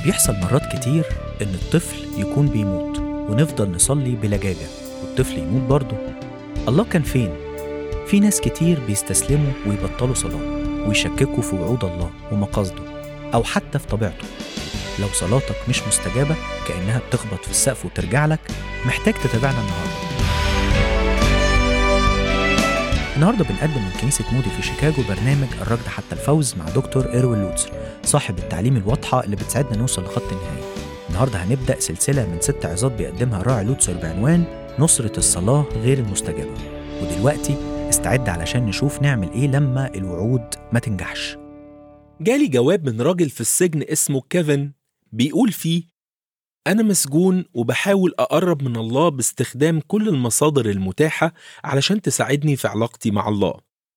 بيحصل مرات كتير إن الطفل يكون بيموت ونفضل نصلي بلجاجة والطفل يموت برضه الله كان فين؟ في ناس كتير بيستسلموا ويبطلوا صلاة ويشككوا في وعود الله ومقاصده أو حتى في طبيعته لو صلاتك مش مستجابة كأنها بتخبط في السقف وترجع لك محتاج تتابعنا النهاردة النهارده بنقدم من كنيسة مودي في شيكاغو برنامج الركض حتى الفوز مع دكتور إيروين لوتسر صاحب التعليم الواضحة اللي بتساعدنا نوصل لخط النهاية النهارده هنبدأ سلسلة من ست عظات بيقدمها الراعي لوتسر بعنوان نصرة الصلاة غير المستجابة ودلوقتي استعد علشان نشوف نعمل ايه لما الوعود ما تنجحش جالي جواب من راجل في السجن اسمه كيفن بيقول فيه أنا مسجون وبحاول أقرب من الله باستخدام كل المصادر المتاحة علشان تساعدني في علاقتي مع الله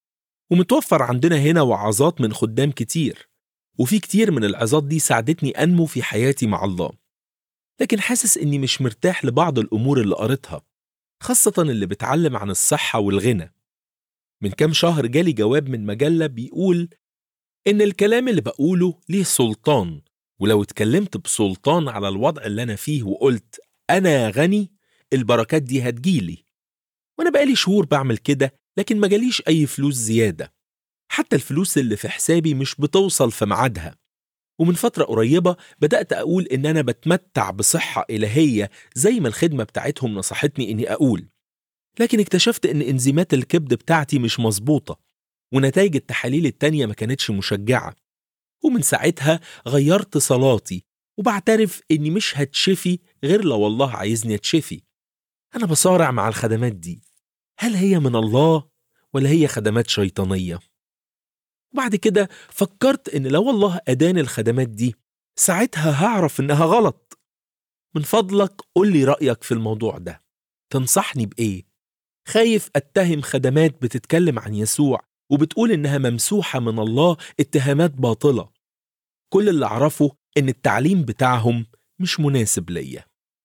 ومتوفر عندنا هنا وعظات من خدام كتير وفي كتير من العظات دي ساعدتني أنمو في حياتي مع الله لكن حاسس إني مش مرتاح لبعض الأمور اللي قريتها خاصة اللي بتعلم عن الصحة والغنى من كام شهر جالي جواب من مجلة بيقول إن الكلام اللي بقوله ليه سلطان ولو اتكلمت بسلطان على الوضع اللي أنا فيه وقلت أنا غني البركات دي هتجيلي وأنا بقالي شهور بعمل كده لكن ما جاليش أي فلوس زيادة حتى الفلوس اللي في حسابي مش بتوصل في ميعادها ومن فترة قريبة بدأت أقول إن أنا بتمتع بصحة إلهية زي ما الخدمة بتاعتهم نصحتني إني أقول لكن اكتشفت إن إنزيمات الكبد بتاعتي مش مظبوطة ونتائج التحاليل التانية ما كانتش مشجعة ومن ساعتها غيرت صلاتي وبعترف إني مش هتشفي غير لو الله عايزني أتشفي أنا بصارع مع الخدمات دي هل هي من الله ولا هي خدمات شيطانية؟ وبعد كده فكرت إن لو الله أداني الخدمات دي ساعتها هعرف إنها غلط من فضلك قول لي رأيك في الموضوع ده تنصحني بإيه؟ خايف أتهم خدمات بتتكلم عن يسوع وبتقول إنها ممسوحة من الله اتهامات باطلة كل اللي أعرفه إن التعليم بتاعهم مش مناسب ليا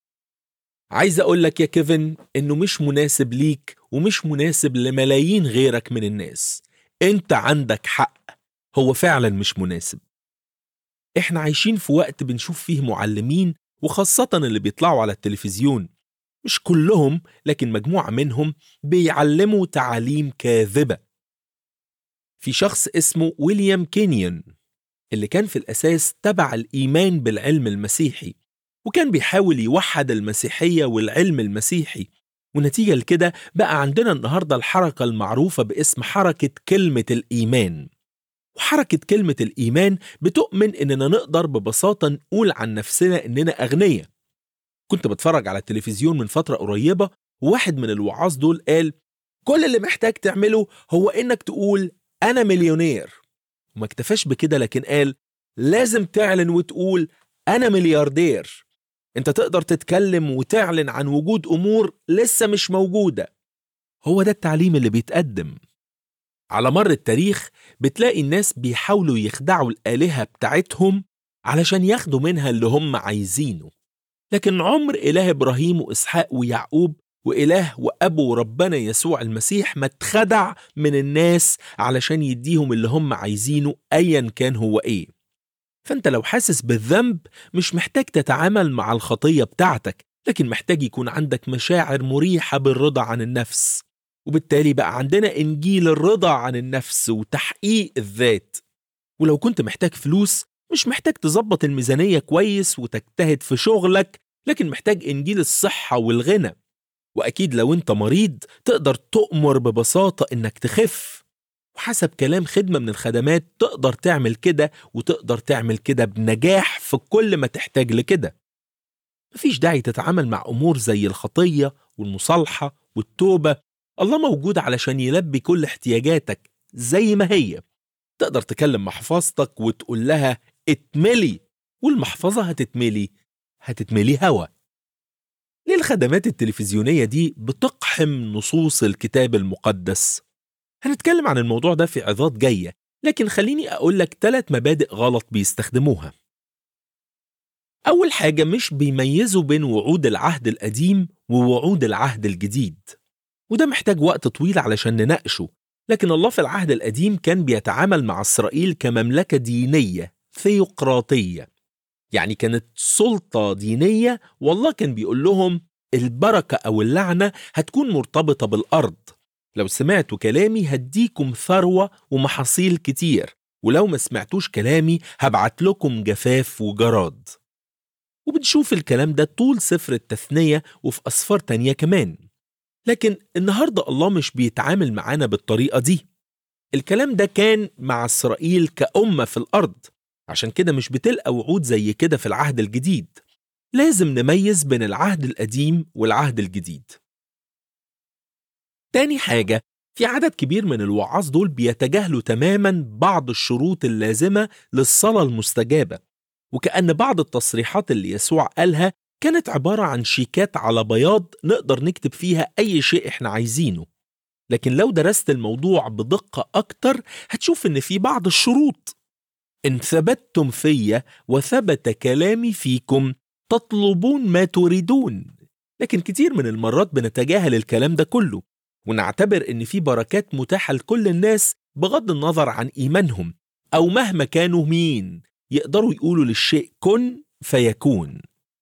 عايز أقول لك يا كيفن إنه مش مناسب ليك ومش مناسب لملايين غيرك من الناس أنت عندك حق هو فعلا مش مناسب إحنا عايشين في وقت بنشوف فيه معلمين وخاصة اللي بيطلعوا على التلفزيون مش كلهم لكن مجموعة منهم بيعلموا تعاليم كاذبة في شخص اسمه ويليام كينيون اللي كان في الأساس تبع الإيمان بالعلم المسيحي وكان بيحاول يوحد المسيحية والعلم المسيحي ونتيجة لكده بقى عندنا النهاردة الحركة المعروفة باسم حركة كلمة الإيمان وحركة كلمة الإيمان بتؤمن إننا نقدر ببساطة نقول عن نفسنا إننا أغنياء كنت بتفرج على التلفزيون من فترة قريبة وواحد من الوعاظ دول قال كل اللي محتاج تعمله هو إنك تقول أنا مليونير وما اكتفاش بكده لكن قال لازم تعلن وتقول أنا ملياردير أنت تقدر تتكلم وتعلن عن وجود أمور لسه مش موجودة هو ده التعليم اللي بيتقدم على مر التاريخ بتلاقي الناس بيحاولوا يخدعوا الآلهة بتاعتهم علشان ياخدوا منها اللي هم عايزينه لكن عمر إله إبراهيم وإسحاق ويعقوب وإله وأبو ربنا يسوع المسيح ما اتخدع من الناس علشان يديهم اللي هم عايزينه أيا كان هو إيه فأنت لو حاسس بالذنب مش محتاج تتعامل مع الخطية بتاعتك لكن محتاج يكون عندك مشاعر مريحة بالرضا عن النفس وبالتالي بقى عندنا إنجيل الرضا عن النفس وتحقيق الذات ولو كنت محتاج فلوس مش محتاج تظبط الميزانية كويس وتجتهد في شغلك لكن محتاج إنجيل الصحة والغنى وأكيد لو أنت مريض تقدر تؤمر ببساطة إنك تخف وحسب كلام خدمة من الخدمات تقدر تعمل كده وتقدر تعمل كده بنجاح في كل ما تحتاج لكده مفيش داعي تتعامل مع أمور زي الخطية والمصالحة والتوبة الله موجود علشان يلبي كل احتياجاتك زي ما هي تقدر تكلم محفظتك وتقول لها اتملي والمحفظة هتتملي هتتملي هوا ليه الخدمات التلفزيونية دي بتقحم نصوص الكتاب المقدس؟ هنتكلم عن الموضوع ده في عظات جاية لكن خليني أقول لك ثلاث مبادئ غلط بيستخدموها أول حاجة مش بيميزوا بين وعود العهد القديم ووعود العهد الجديد وده محتاج وقت طويل علشان نناقشه لكن الله في العهد القديم كان بيتعامل مع إسرائيل كمملكة دينية ثيوقراطية يعني كانت سلطة دينية والله كان بيقول لهم البركة أو اللعنة هتكون مرتبطة بالأرض لو سمعتوا كلامي هديكم ثروة ومحاصيل كتير ولو ما سمعتوش كلامي هبعت لكم جفاف وجراد وبنشوف الكلام ده طول سفر التثنية وفي أسفار تانية كمان لكن النهاردة الله مش بيتعامل معانا بالطريقة دي الكلام ده كان مع إسرائيل كأمة في الأرض عشان كده مش بتلقى وعود زي كده في العهد الجديد لازم نميز بين العهد القديم والعهد الجديد تاني حاجة في عدد كبير من الوعاظ دول بيتجاهلوا تماما بعض الشروط اللازمة للصلاة المستجابة وكأن بعض التصريحات اللي يسوع قالها كانت عبارة عن شيكات على بياض نقدر نكتب فيها أي شيء إحنا عايزينه لكن لو درست الموضوع بدقة أكتر هتشوف إن في بعض الشروط إن ثبتتم فيا وثبت كلامي فيكم تطلبون ما تريدون لكن كتير من المرات بنتجاهل الكلام ده كله ونعتبر إن في بركات متاحة لكل الناس بغض النظر عن إيمانهم أو مهما كانوا مين يقدروا يقولوا للشيء كن فيكون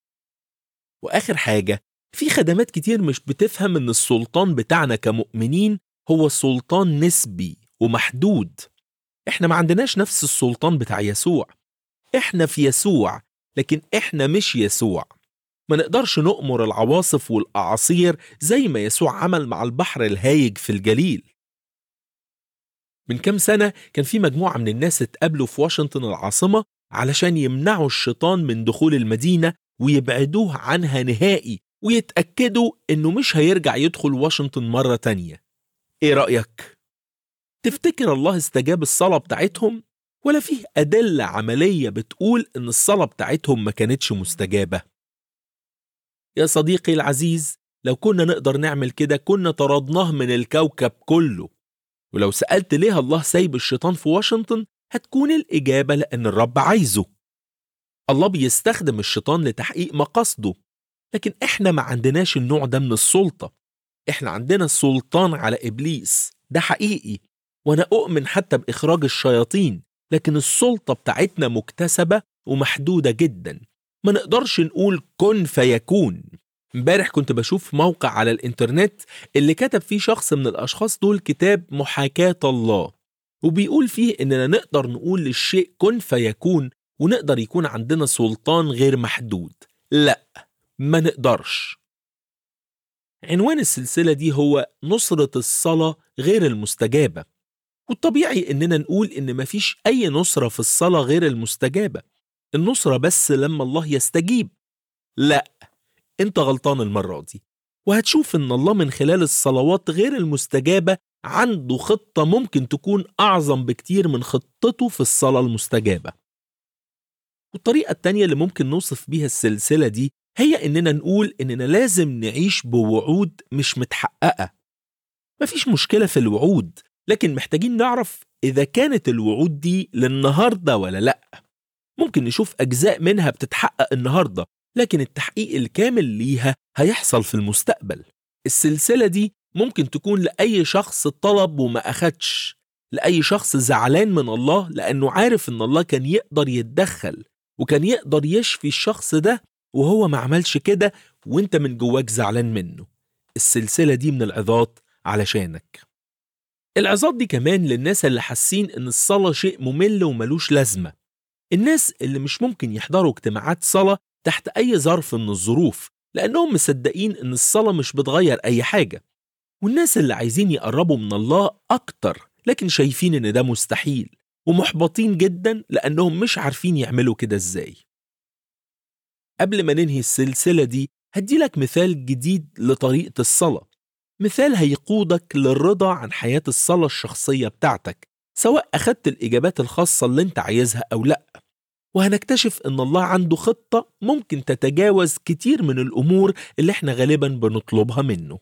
وآخر حاجة في خدمات كتير مش بتفهم إن السلطان بتاعنا كمؤمنين هو سلطان نسبي ومحدود إحنا ما عندناش نفس السلطان بتاع يسوع إحنا في يسوع لكن إحنا مش يسوع ما نقدرش نؤمر العواصف والأعاصير زي ما يسوع عمل مع البحر الهايج في الجليل من كام سنة كان في مجموعة من الناس اتقابلوا في واشنطن العاصمة علشان يمنعوا الشيطان من دخول المدينة ويبعدوه عنها نهائي ويتأكدوا إنه مش هيرجع يدخل واشنطن مرة تانية إيه رأيك؟ تفتكر الله استجاب الصلاة بتاعتهم؟ ولا فيه أدلة عملية بتقول إن الصلاة بتاعتهم ما كانتش مستجابة؟ يا صديقي العزيز لو كنا نقدر نعمل كده كنا طردناه من الكوكب كله ولو سألت ليه الله سايب الشيطان في واشنطن هتكون الإجابة لأن الرب عايزه الله بيستخدم الشيطان لتحقيق مقاصده لكن احنا ما عندناش النوع ده من السلطة احنا عندنا السلطان على إبليس ده حقيقي وأنا أؤمن حتى بإخراج الشياطين لكن السلطة بتاعتنا مكتسبة ومحدودة جدا ما نقدرش نقول كن فيكون امبارح كنت بشوف موقع على الانترنت اللي كتب فيه شخص من الاشخاص دول كتاب محاكاة الله وبيقول فيه اننا نقدر نقول للشيء كن فيكون ونقدر يكون عندنا سلطان غير محدود لا ما نقدرش عنوان السلسلة دي هو نصرة الصلاة غير المستجابة والطبيعي اننا نقول ان مفيش اي نصرة في الصلاة غير المستجابة النصرة بس لما الله يستجيب لا انت غلطان المرة دي وهتشوف ان الله من خلال الصلوات غير المستجابة عنده خطة ممكن تكون أعظم بكتير من خطته في الصلاة المستجابة والطريقة التانية اللي ممكن نوصف بيها السلسلة دي هي إننا نقول إننا لازم نعيش بوعود مش متحققة مفيش مشكلة في الوعود لكن محتاجين نعرف إذا كانت الوعود دي للنهاردة ولا لأ ممكن نشوف أجزاء منها بتتحقق النهاردة لكن التحقيق الكامل ليها هيحصل في المستقبل السلسلة دي ممكن تكون لأي شخص طلب وما أخدش لأي شخص زعلان من الله لأنه عارف إن الله كان يقدر يتدخل وكان يقدر يشفي الشخص ده وهو ما عملش كده وانت من جواك زعلان منه السلسلة دي من العظات علشانك العظات دي كمان للناس اللي حاسين إن الصلاة شيء ممل وملوش لازمة الناس اللي مش ممكن يحضروا اجتماعات صلاة تحت أي ظرف من الظروف لأنهم مصدقين إن الصلاة مش بتغير أي حاجة والناس اللي عايزين يقربوا من الله أكتر لكن شايفين إن ده مستحيل ومحبطين جدا لأنهم مش عارفين يعملوا كده إزاي قبل ما ننهي السلسلة دي هديلك مثال جديد لطريقة الصلاة مثال هيقودك للرضا عن حياة الصلاة الشخصية بتاعتك سواء أخدت الإجابات الخاصة اللي أنت عايزها أو لأ وهنكتشف ان الله عنده خطه ممكن تتجاوز كتير من الامور اللي احنا غالبا بنطلبها منه.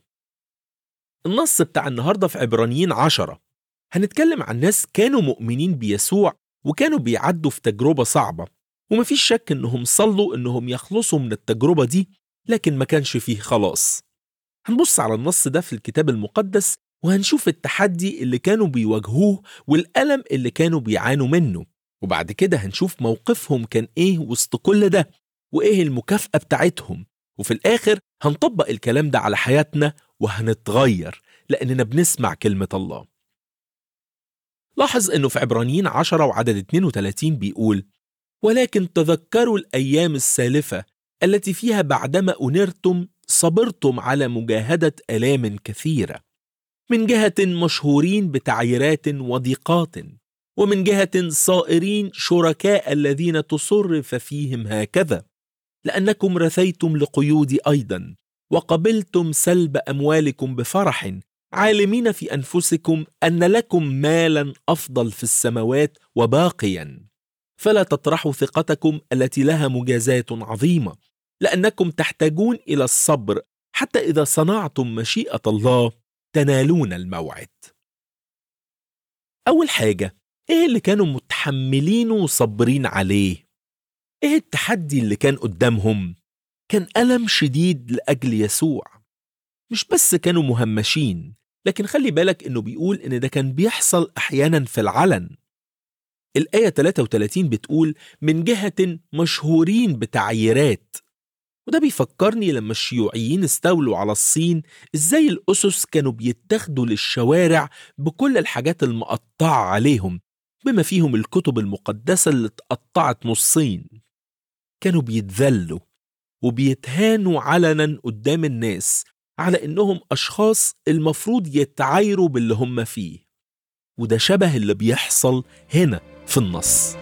النص بتاع النهارده في عبرانيين عشرة هنتكلم عن ناس كانوا مؤمنين بيسوع وكانوا بيعدوا في تجربه صعبه ومفيش شك انهم صلوا انهم يخلصوا من التجربه دي لكن ما كانش فيه خلاص. هنبص على النص ده في الكتاب المقدس وهنشوف التحدي اللي كانوا بيواجهوه والألم اللي كانوا بيعانوا منه وبعد كده هنشوف موقفهم كان إيه وسط كل ده وإيه المكافأة بتاعتهم وفي الآخر هنطبق الكلام ده على حياتنا وهنتغير لأننا بنسمع كلمة الله لاحظ أنه في عبرانيين 10 وعدد 32 بيقول ولكن تذكروا الأيام السالفة التي فيها بعدما أنرتم صبرتم على مجاهدة آلام كثيرة من جهة مشهورين بتعييرات وضيقات ومن جهة صائرين شركاء الذين تصرف فيهم هكذا لأنكم رثيتم لقيود أيضا وقبلتم سلب أموالكم بفرح عالمين في أنفسكم أن لكم مالا أفضل في السماوات وباقيا فلا تطرحوا ثقتكم التي لها مجازات عظيمة لأنكم تحتاجون إلى الصبر حتى إذا صنعتم مشيئة الله تنالون الموعد أول حاجة إيه اللي كانوا متحملينه وصبرين عليه؟ إيه التحدي اللي كان قدامهم؟ كان ألم شديد لأجل يسوع مش بس كانوا مهمشين لكن خلي بالك إنه بيقول إن ده كان بيحصل أحيانا في العلن الآية 33 بتقول من جهة مشهورين بتعييرات وده بيفكرني لما الشيوعيين استولوا على الصين ازاي الأسس كانوا بيتاخدوا للشوارع بكل الحاجات المقطعة عليهم بما فيهم الكتب المقدسة اللي اتقطعت نصين كانوا بيتذلوا وبيتهانوا علنا قدام الناس على انهم اشخاص المفروض يتعايروا باللي هم فيه وده شبه اللي بيحصل هنا في النص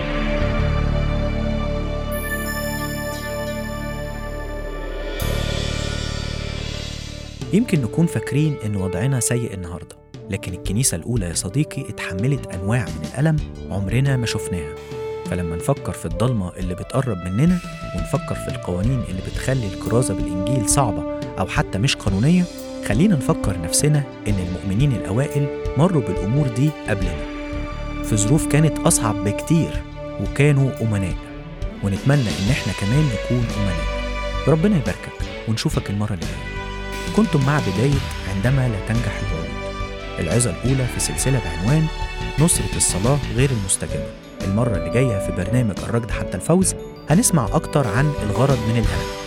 يمكن نكون فاكرين إن وضعنا سيء النهاردة لكن الكنيسة الأولى يا صديقي اتحملت أنواع من الألم عمرنا ما شفناها فلما نفكر في الضلمة اللي بتقرب مننا ونفكر في القوانين اللي بتخلي الكرازة بالإنجيل صعبة أو حتى مش قانونية خلينا نفكر نفسنا إن المؤمنين الأوائل مروا بالأمور دي قبلنا في ظروف كانت أصعب بكتير وكانوا أمناء ونتمنى إن إحنا كمان نكون أمناء ربنا يباركك ونشوفك المرة اللي جاية كنتم مع بداية عندما لا تنجح الوعود العظة الأولى في سلسلة بعنوان نصرة الصلاة غير المستجابة المرة اللي جاية في برنامج الركض حتى الفوز هنسمع أكتر عن الغرض من الهدف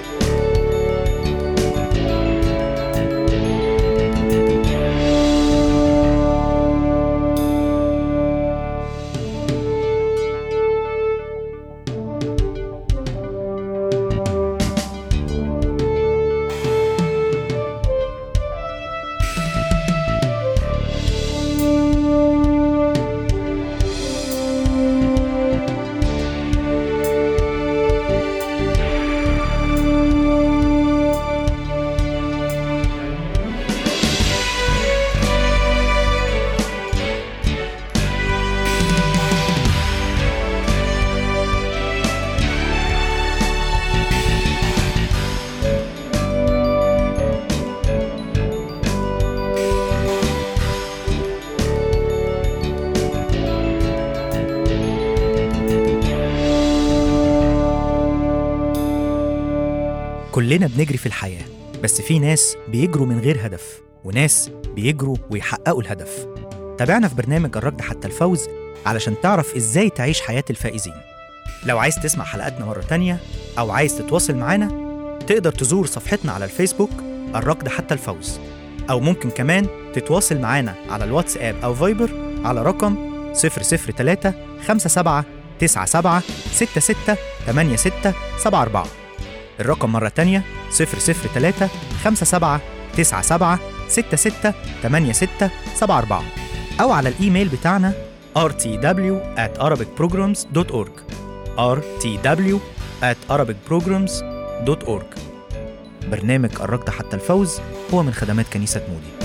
كلنا بنجري في الحياة بس في ناس بيجروا من غير هدف وناس بيجروا ويحققوا الهدف تابعنا في برنامج الركض حتى الفوز علشان تعرف ازاي تعيش حياة الفائزين لو عايز تسمع حلقاتنا مرة تانية أو عايز تتواصل معانا تقدر تزور صفحتنا على الفيسبوك الركض حتى الفوز أو ممكن كمان تتواصل معانا على الواتساب أو فايبر على رقم 003 57 97 66 86 74 الرقم مرة تانية 003 57 97 66 86 74 أو على الإيميل بتاعنا rtw at arabicprograms.org rtw at arabicprograms.org برنامج الركض حتى الفوز هو من خدمات كنيسة مودي